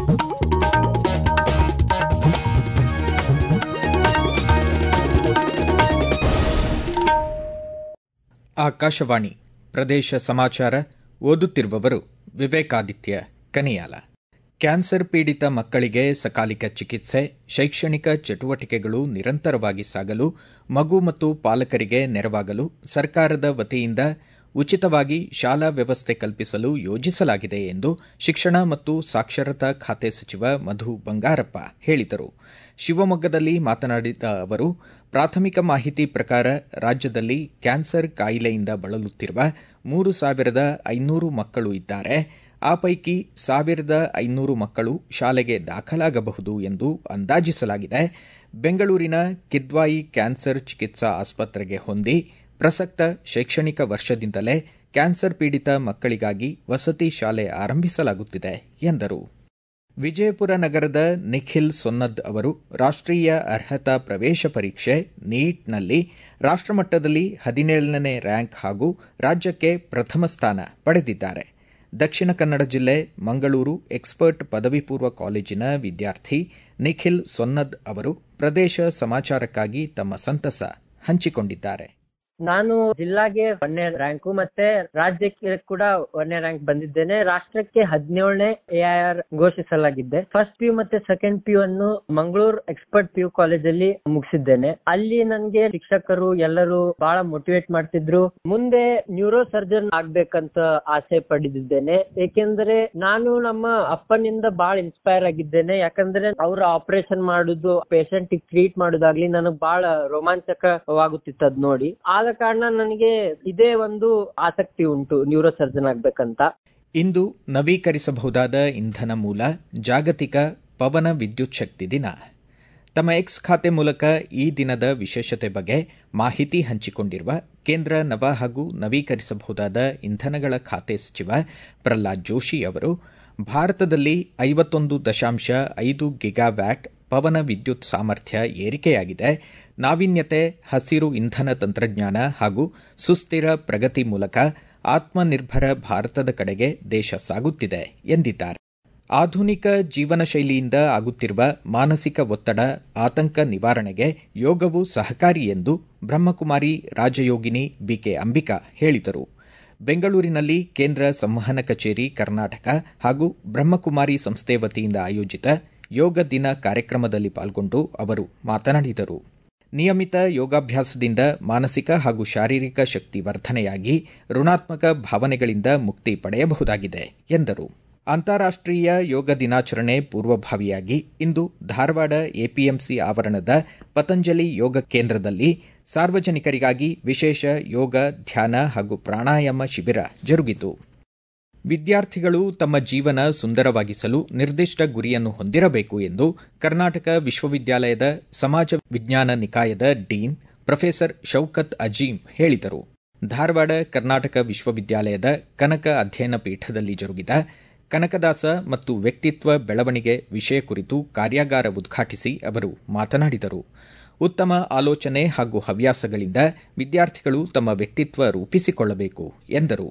ಆಕಾಶವಾಣಿ ಪ್ರದೇಶ ಸಮಾಚಾರ ಓದುತ್ತಿರುವವರು ವಿವೇಕಾದಿತ್ಯ ಕನಿಯಾಲ ಕ್ಯಾನ್ಸರ್ ಪೀಡಿತ ಮಕ್ಕಳಿಗೆ ಸಕಾಲಿಕ ಚಿಕಿತ್ಸೆ ಶೈಕ್ಷಣಿಕ ಚಟುವಟಿಕೆಗಳು ನಿರಂತರವಾಗಿ ಸಾಗಲು ಮಗು ಮತ್ತು ಪಾಲಕರಿಗೆ ನೆರವಾಗಲು ಸರ್ಕಾರದ ವತಿಯಿಂದ ಉಚಿತವಾಗಿ ಶಾಲಾ ವ್ಯವಸ್ಥೆ ಕಲ್ಪಿಸಲು ಯೋಜಿಸಲಾಗಿದೆ ಎಂದು ಶಿಕ್ಷಣ ಮತ್ತು ಸಾಕ್ಷರತಾ ಖಾತೆ ಸಚಿವ ಮಧು ಬಂಗಾರಪ್ಪ ಹೇಳಿದರು ಶಿವಮೊಗ್ಗದಲ್ಲಿ ಮಾತನಾಡಿದ ಅವರು ಪ್ರಾಥಮಿಕ ಮಾಹಿತಿ ಪ್ರಕಾರ ರಾಜ್ಯದಲ್ಲಿ ಕ್ಯಾನ್ಸರ್ ಕಾಯಿಲೆಯಿಂದ ಬಳಲುತ್ತಿರುವ ಮೂರು ಸಾವಿರದ ಐನೂರು ಮಕ್ಕಳು ಇದ್ದಾರೆ ಆ ಪೈಕಿ ಸಾವಿರದ ಐನೂರು ಮಕ್ಕಳು ಶಾಲೆಗೆ ದಾಖಲಾಗಬಹುದು ಎಂದು ಅಂದಾಜಿಸಲಾಗಿದೆ ಬೆಂಗಳೂರಿನ ಕಿದ್ವಾಯಿ ಕ್ಯಾನ್ಸರ್ ಚಿಕಿತ್ಸಾ ಆಸ್ಪತ್ರೆಗೆ ಹೊಂದಿ ಪ್ರಸಕ್ತ ಶೈಕ್ಷಣಿಕ ವರ್ಷದಿಂದಲೇ ಕ್ಯಾನ್ಸರ್ ಪೀಡಿತ ಮಕ್ಕಳಿಗಾಗಿ ವಸತಿ ಶಾಲೆ ಆರಂಭಿಸಲಾಗುತ್ತಿದೆ ಎಂದರು ವಿಜಯಪುರ ನಗರದ ನಿಖಿಲ್ ಸೊನ್ನದ್ ಅವರು ರಾಷ್ಟೀಯ ಅರ್ಹತಾ ಪ್ರವೇಶ ಪರೀಕ್ಷೆ ನೀಟ್ನಲ್ಲಿ ರಾಷ್ಟಮಟ್ಟದಲ್ಲಿ ಹದಿನೇಳನೇ ರ್ಯಾಂಕ್ ಹಾಗೂ ರಾಜ್ಯಕ್ಕೆ ಪ್ರಥಮ ಸ್ಥಾನ ಪಡೆದಿದ್ದಾರೆ ದಕ್ಷಿಣ ಕನ್ನಡ ಜಿಲ್ಲೆ ಮಂಗಳೂರು ಎಕ್ಸ್ಪರ್ಟ್ ಪದವಿ ಪೂರ್ವ ಕಾಲೇಜಿನ ವಿದ್ಯಾರ್ಥಿ ನಿಖಿಲ್ ಸೊನ್ನದ್ ಅವರು ಪ್ರದೇಶ ಸಮಾಚಾರಕ್ಕಾಗಿ ತಮ್ಮ ಸಂತಸ ಹಂಚಿಕೊಂಡಿದ್ದಾರೆ ನಾನು ಜಿಲ್ಲಾಗೆ ಒಂದನೇ ರ್ಯಾಂಕು ಮತ್ತೆ ರಾಜ್ಯಕ್ಕೆ ಕೂಡ ಒಂದನೇ ರ್ಯಾಂಕ್ ಬಂದಿದ್ದೇನೆ ರಾಷ್ಟ್ರಕ್ಕೆ ಹದಿನೇಳನೇ ಎಐಆರ್ ಘೋಷಿಸಲಾಗಿದೆ ಫಸ್ಟ್ ಪಿ ಯು ಮತ್ತೆ ಸೆಕೆಂಡ್ ಪಿ ಯು ಅನ್ನು ಮಂಗಳೂರು ಎಕ್ಸ್ಪರ್ಟ್ ಪಿ ಯು ಕಾಲೇಜಲ್ಲಿ ಮುಗಿಸಿದ್ದೇನೆ ಅಲ್ಲಿ ನನ್ಗೆ ಶಿಕ್ಷಕರು ಎಲ್ಲರೂ ಬಹಳ ಮೋಟಿವೇಟ್ ಮಾಡ್ತಿದ್ರು ಮುಂದೆ ನ್ಯೂರೋ ಸರ್ಜನ್ ಆಗ್ಬೇಕಂತ ಆಸೆ ಪಡೆದಿದ್ದೇನೆ ಏಕೆಂದ್ರೆ ನಾನು ನಮ್ಮ ಅಪ್ಪನಿಂದ ಬಹಳ ಇನ್ಸ್ಪೈರ್ ಆಗಿದ್ದೇನೆ ಯಾಕಂದ್ರೆ ಅವರ ಆಪರೇಷನ್ ಮಾಡುದು ಪೇಷಂಟ್ ಟ್ರೀಟ್ ಮಾಡುದಾಗ್ಲಿ ನನಗ್ ಬಹಳ ರೋಮಾಂಚಕವಾಗುತ್ತಿತ್ತು ಅದ್ ನೋಡಿ ಆದ ಕಾರಣ ನನಗೆ ಇದೇ ಒಂದು ಆಸಕ್ತಿ ಉಂಟು ನ್ಯೂರೋ ಸರ್ಜನ್ ಆಗ್ಬೇಕಂತ ಇಂದು ನವೀಕರಿಸಬಹುದಾದ ಇಂಧನ ಮೂಲ ಜಾಗತಿಕ ಪವನ ವಿದ್ಯುತ್ ಶಕ್ತಿ ದಿನ ತಮ್ಮ ಎಕ್ಸ್ ಖಾತೆ ಮೂಲಕ ಈ ದಿನದ ವಿಶೇಷತೆ ಬಗ್ಗೆ ಮಾಹಿತಿ ಹಂಚಿಕೊಂಡಿರುವ ಕೇಂದ್ರ ನವ ಹಾಗೂ ನವೀಕರಿಸಬಹುದಾದ ಇಂಧನಗಳ ಖಾತೆ ಸಚಿವ ಪ್ರಹ್ಲಾದ್ ಜೋಶಿ ಅವರು ಭಾರತದಲ್ಲಿ ಐವತ್ತೊಂದು ದಶಾಂಶ ಐದು ಗಿಗಾವ್ಯಾಟ್ ಪವನ ವಿದ್ಯುತ್ ಸಾಮರ್ಥ್ಯ ಏರಿಕೆಯಾಗಿದೆ ನಾವೀನ್ಯತೆ ಹಸಿರು ಇಂಧನ ತಂತ್ರಜ್ಞಾನ ಹಾಗೂ ಸುಸ್ಥಿರ ಪ್ರಗತಿ ಮೂಲಕ ಆತ್ಮನಿರ್ಭರ ಭಾರತದ ಕಡೆಗೆ ದೇಶ ಸಾಗುತ್ತಿದೆ ಎಂದಿದ್ದಾರೆ ಆಧುನಿಕ ಜೀವನ ಶೈಲಿಯಿಂದ ಆಗುತ್ತಿರುವ ಮಾನಸಿಕ ಒತ್ತಡ ಆತಂಕ ನಿವಾರಣೆಗೆ ಯೋಗವು ಸಹಕಾರಿ ಎಂದು ಬ್ರಹ್ಮಕುಮಾರಿ ರಾಜಯೋಗಿನಿ ಬಿಕೆ ಅಂಬಿಕಾ ಹೇಳಿದರು ಬೆಂಗಳೂರಿನಲ್ಲಿ ಕೇಂದ್ರ ಸಂವಹನ ಕಚೇರಿ ಕರ್ನಾಟಕ ಹಾಗೂ ಬ್ರಹ್ಮಕುಮಾರಿ ಸಂಸ್ಥೆ ವತಿಯಿಂದ ಆಯೋಜಿತ ಯೋಗ ದಿನ ಕಾರ್ಯಕ್ರಮದಲ್ಲಿ ಪಾಲ್ಗೊಂಡು ಅವರು ಮಾತನಾಡಿದರು ನಿಯಮಿತ ಯೋಗಾಭ್ಯಾಸದಿಂದ ಮಾನಸಿಕ ಹಾಗೂ ಶಾರೀರಿಕ ಶಕ್ತಿ ವರ್ಧನೆಯಾಗಿ ಋಣಾತ್ಮಕ ಭಾವನೆಗಳಿಂದ ಮುಕ್ತಿ ಪಡೆಯಬಹುದಾಗಿದೆ ಎಂದರು ಅಂತಾರಾಷ್ಟೀಯ ಯೋಗ ದಿನಾಚರಣೆ ಪೂರ್ವಭಾವಿಯಾಗಿ ಇಂದು ಧಾರವಾಡ ಎಪಿಎಂಸಿ ಆವರಣದ ಪತಂಜಲಿ ಯೋಗ ಕೇಂದ್ರದಲ್ಲಿ ಸಾರ್ವಜನಿಕರಿಗಾಗಿ ವಿಶೇಷ ಯೋಗ ಧ್ಯಾನ ಹಾಗೂ ಪ್ರಾಣಾಯಾಮ ಶಿಬಿರ ಜರುಗಿತು ವಿದ್ಯಾರ್ಥಿಗಳು ತಮ್ಮ ಜೀವನ ಸುಂದರವಾಗಿಸಲು ನಿರ್ದಿಷ್ಟ ಗುರಿಯನ್ನು ಹೊಂದಿರಬೇಕು ಎಂದು ಕರ್ನಾಟಕ ವಿಶ್ವವಿದ್ಯಾಲಯದ ಸಮಾಜ ವಿಜ್ಞಾನ ನಿಕಾಯದ ಡೀನ್ ಪ್ರೊಫೆಸರ್ ಶೌಕತ್ ಅಜೀಂ ಹೇಳಿದರು ಧಾರವಾಡ ಕರ್ನಾಟಕ ವಿಶ್ವವಿದ್ಯಾಲಯದ ಕನಕ ಅಧ್ಯಯನ ಪೀಠದಲ್ಲಿ ಜರುಗಿದ ಕನಕದಾಸ ಮತ್ತು ವ್ಯಕ್ತಿತ್ವ ಬೆಳವಣಿಗೆ ವಿಷಯ ಕುರಿತು ಕಾರ್ಯಾಗಾರ ಉದ್ಘಾಟಿಸಿ ಅವರು ಮಾತನಾಡಿದರು ಉತ್ತಮ ಆಲೋಚನೆ ಹಾಗೂ ಹವ್ಯಾಸಗಳಿಂದ ವಿದ್ಯಾರ್ಥಿಗಳು ತಮ್ಮ ವ್ಯಕ್ತಿತ್ವ ರೂಪಿಸಿಕೊಳ್ಳಬೇಕು ಎಂದರು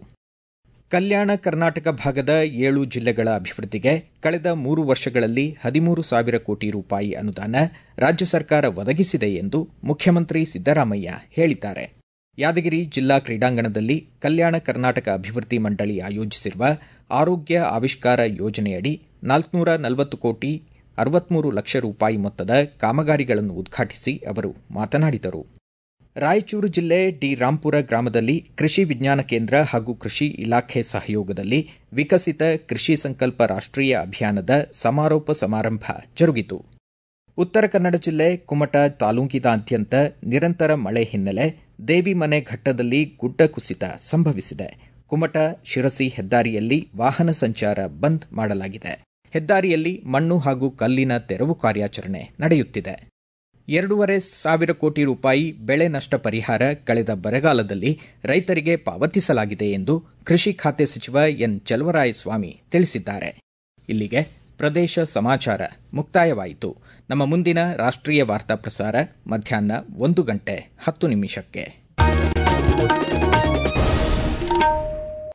ಕಲ್ಯಾಣ ಕರ್ನಾಟಕ ಭಾಗದ ಏಳು ಜಿಲ್ಲೆಗಳ ಅಭಿವೃದ್ಧಿಗೆ ಕಳೆದ ಮೂರು ವರ್ಷಗಳಲ್ಲಿ ಹದಿಮೂರು ಸಾವಿರ ಕೋಟಿ ರೂಪಾಯಿ ಅನುದಾನ ರಾಜ್ಯ ಸರ್ಕಾರ ಒದಗಿಸಿದೆ ಎಂದು ಮುಖ್ಯಮಂತ್ರಿ ಸಿದ್ದರಾಮಯ್ಯ ಹೇಳಿದ್ದಾರೆ ಯಾದಗಿರಿ ಜಿಲ್ಲಾ ಕ್ರೀಡಾಂಗಣದಲ್ಲಿ ಕಲ್ಯಾಣ ಕರ್ನಾಟಕ ಅಭಿವೃದ್ಧಿ ಮಂಡಳಿ ಆಯೋಜಿಸಿರುವ ಆರೋಗ್ಯ ಆವಿಷ್ಕಾರ ಯೋಜನೆಯಡಿ ನಾಲ್ಕುನೂರ ನಲವತ್ತು ಕೋಟಿ ಅರವತ್ಮೂರು ಲಕ್ಷ ರೂಪಾಯಿ ಮೊತ್ತದ ಕಾಮಗಾರಿಗಳನ್ನು ಉದ್ಘಾಟಿಸಿ ಅವರು ಮಾತನಾಡಿದರು ರಾಯಚೂರು ಜಿಲ್ಲೆ ಡಿ ರಾಂಪುರ ಗ್ರಾಮದಲ್ಲಿ ಕೃಷಿ ವಿಜ್ಞಾನ ಕೇಂದ್ರ ಹಾಗೂ ಕೃಷಿ ಇಲಾಖೆ ಸಹಯೋಗದಲ್ಲಿ ವಿಕಸಿತ ಕೃಷಿ ಸಂಕಲ್ಪ ರಾಷ್ಟೀಯ ಅಭಿಯಾನದ ಸಮಾರೋಪ ಸಮಾರಂಭ ಜರುಗಿತು ಉತ್ತರ ಕನ್ನಡ ಜಿಲ್ಲೆ ಕುಮಟ ತಾಲೂಕಿನಾದ್ಯಂತ ನಿರಂತರ ಮಳೆ ಹಿನ್ನೆಲೆ ದೇವಿಮನೆ ಘಟ್ಟದಲ್ಲಿ ಗುಡ್ಡ ಕುಸಿತ ಸಂಭವಿಸಿದೆ ಕುಮಟ ಶಿರಸಿ ಹೆದ್ದಾರಿಯಲ್ಲಿ ವಾಹನ ಸಂಚಾರ ಬಂದ್ ಮಾಡಲಾಗಿದೆ ಹೆದ್ದಾರಿಯಲ್ಲಿ ಮಣ್ಣು ಹಾಗೂ ಕಲ್ಲಿನ ತೆರವು ಕಾರ್ಯಾಚರಣೆ ನಡೆಯುತ್ತಿದೆ ಎರಡೂವರೆ ಸಾವಿರ ಕೋಟಿ ರೂಪಾಯಿ ಬೆಳೆ ನಷ್ಟ ಪರಿಹಾರ ಕಳೆದ ಬರಗಾಲದಲ್ಲಿ ರೈತರಿಗೆ ಪಾವತಿಸಲಾಗಿದೆ ಎಂದು ಕೃಷಿ ಖಾತೆ ಸಚಿವ ಎನ್ ಚಲವರಾಯಸ್ವಾಮಿ ತಿಳಿಸಿದ್ದಾರೆ ಇಲ್ಲಿಗೆ ಪ್ರದೇಶ ಸಮಾಚಾರ ಮುಕ್ತಾಯವಾಯಿತು ನಮ್ಮ ಮುಂದಿನ ರಾಷ್ಟ್ರೀಯ ವಾರ್ತಾ ಪ್ರಸಾರ ಮಧ್ಯಾಹ್ನ ಒಂದು ಗಂಟೆ ಹತ್ತು ನಿಮಿಷಕ್ಕೆ